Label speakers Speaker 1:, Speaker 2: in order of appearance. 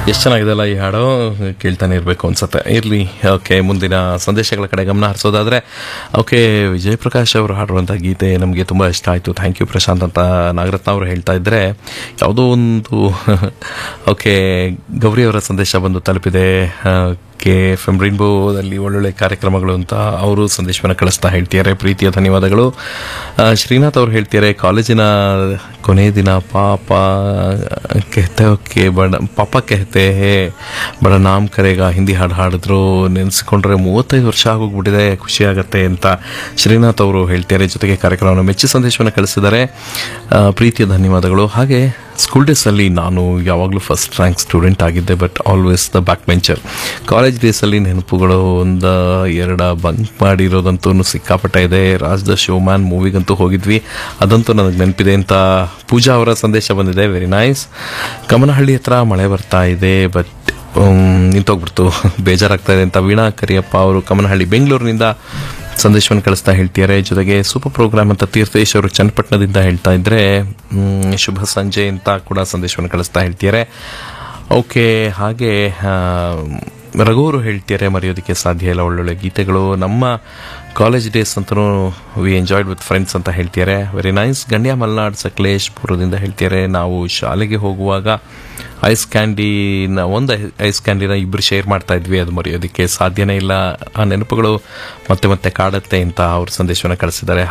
Speaker 1: ಎಷ್ಟು ಚೆನ್ನಾಗಿದೆಲ್ಲ ಈ ಹಾಡು ಕೇಳ್ತಾನೆ ಇರಬೇಕು ಅನ್ಸತ್ತೆ ಇರಲಿ ಓಕೆ ಮುಂದಿನ ಸಂದೇಶಗಳ ಕಡೆ ಗಮನ ಹರಿಸೋದಾದ್ರೆ ಓಕೆ ವಿಜಯ್ ಪ್ರಕಾಶ್ ಅವರು ಹಾಡುವಂಥ ಗೀತೆ ನಮಗೆ ತುಂಬ ಇಷ್ಟ ಆಯಿತು ಥ್ಯಾಂಕ್ ಯು ಪ್ರಶಾಂತ್ ಅಂತ ನಾಗರತ್ನ ಅವರು ಹೇಳ್ತಾ ಇದ್ರೆ ಯಾವುದೋ ಒಂದು ಓಕೆ ಗೌರಿ ಅವರ ಸಂದೇಶ ಬಂದು ತಲುಪಿದೆ ಕೆ ಎಫ್ ಎಂ ರೈನ್ಬೋದಲ್ಲಿ ಒಳ್ಳೊಳ್ಳೆ ಕಾರ್ಯಕ್ರಮಗಳು ಅಂತ ಅವರು ಸಂದೇಶವನ್ನು ಕಳಿಸ್ತಾ ಹೇಳ್ತಿದ್ದಾರೆ ಪ್ರೀತಿಯ ಧನ್ಯವಾದಗಳು ಆ, ಶ್ರೀನಾಥ್ ಅವರು ಹೇಳ್ತಿದ್ದಾರೆ ಕಾಲೇಜಿನ ಕೊನೆ ದಿನ ಪಾಪ ಕೆಹತೆ ಓಕೆ ಬಡ ಪಾಪ ಕೆಹತೆ ಹೇ ಬಡ ನಾಮ್ ಕರೆಗ ಹಿಂದಿ ಹಾಡು ಹಾಡಿದ್ರು ನೆನೆಸ್ಕೊಂಡ್ರೆ ಮೂವತ್ತೈದು ವರ್ಷ ಆಗೋಗ್ಬಿಟ್ಟಿದೆ ಖುಷಿ ಆಗತ್ತೆ ಅಂತ ಶ್ರೀನಾಥ್ ಅವರು ಹೇಳ್ತಿದ್ದಾರೆ ಜೊತೆಗೆ ಕಾರ್ಯಕ್ರಮವನ್ನು ಮೆಚ್ಚಿ ಸಂದೇಶವನ್ನು ಕಳಿಸಿದ್ದಾರೆ ಆ, ಪ್ರೀತಿಯ ಧನ್ಯವಾದಗಳು ಹಾಗೆ ಸ್ಕೂಲ್ ಡೇಸಲ್ಲಿ ನಾನು ಯಾವಾಗಲೂ ಫಸ್ಟ್ ರ್ಯಾಂಕ್ ಸ್ಟೂಡೆಂಟ್ ಆಗಿದ್ದೆ but always the back bencher college ಡೇಸಲ್ಲಿ ನೆನಪುಗಳು ಒಂದು ಎರಡ ಬಂಕ್ ಮಾಡಿರೋದಂತೂ ಸಿಕ್ಕಾಪಟ್ಟೆ ಇದೆ ರಾಜ್ ದ ಶೋಮ್ಯಾನ್ ಮೂವಿಗಂತೂ ಹೋಗಿದ್ವಿ ಅದಂತೂ ನನಗೆ ನೆನಪಿದೆ ಅಂತ ಪೂಜಾ ಅವರ ಸಂದೇಶ ಬಂದಿದೆ ವೆರಿ ನೈಸ್ ಕಮನಹಳ್ಳಿ ಹತ್ರ ಮಳೆ ಬರ್ತಾ ಇದೆ ಬಟ್ ನಿಂತೋಗ್ಬಿಡ್ತು ಬೇಜಾರಾಗ್ತಾ ಇದೆ ಅಂತ ವೀಣಾ ಕರಿಯಪ್ಪ ಅವರು ಕಮನಹಳ್ಳಿ ಬೆಂಗಳೂರಿನಿಂದ ಸಂದೇಶವನ್ನು ಕಳಿಸ್ತಾ ಹೇಳ್ತಿದ್ದಾರೆ ಜೊತೆಗೆ ಸೂಪರ್ ಪ್ರೋಗ್ರಾಮ್ ಅಂತ ತೀರ್ಥೇಶ್ ಅವರು ಚನ್ನಪಟ್ಟಣದಿಂದ ಹೇಳ್ತಾ ಇದ್ರೆ ಮ್, ಶುಭ ಸಂಜೆ ಅಂತ ಕೂಡ ಸಂದೇಶವನ್ನು ಕಳಿಸ್ತಾ ಹೇಳ್ತಿದ್ದಾರೆ ಓಕೆ ಹಾಗೆ ಆ, ರಘುವರು ಹೇಳ್ತಿದ್ದಾರೆ ಮರೆಯೋದಕ್ಕೆ ಸಾಧ್ಯ ಇಲ್ಲ ಒಳ್ಳೊಳ್ಳೆ ಗೀತೆಗಳು ನಮ್ಮ ಕಾಲೇಜ್ ಡೇಸ್ ಅಂತಲೂ ವಿ ಎಂಜಾಯ್ಡ್ ವಿತ್ ಫ್ರೆಂಡ್ಸ್ ಅಂತ ಹೇಳ್ತಿದ್ದಾರೆ ವೆರಿ ನೈಸ್ ಗಂಡ್ಯ ಮಲ್ನಾಡ್ ಸಕಲೇಶ್ ಪುರದಿಂದ ಹೇಳ್ತಿದ್ದಾರೆ ನಾವು ಶಾಲೆಗೆ ಹೋಗುವಾಗ ಐಸ್ ಕ್ಯಾಂಡಿನ ಒಂದು ಐಸ್ ಕ್ಯಾಂಡಿನ ಇಬ್ಬರು ಶೇರ್ ಮಾಡ್ತಾ ಇದ್ವಿ ಅದು ಮರೆಯೋದಕ್ಕೆ ಸಾಧ್ಯನೇ ಇಲ್ಲ ಆ ನೆನಪುಗಳು ಮತ್ತೆ ಮತ್ತೆ ಕಾಡುತ್ತೆ ಅಂತ ಅವ್ರ ಸಂದೇಶವನ್ನು ಕಳಿಸಿದ್ದಾರೆ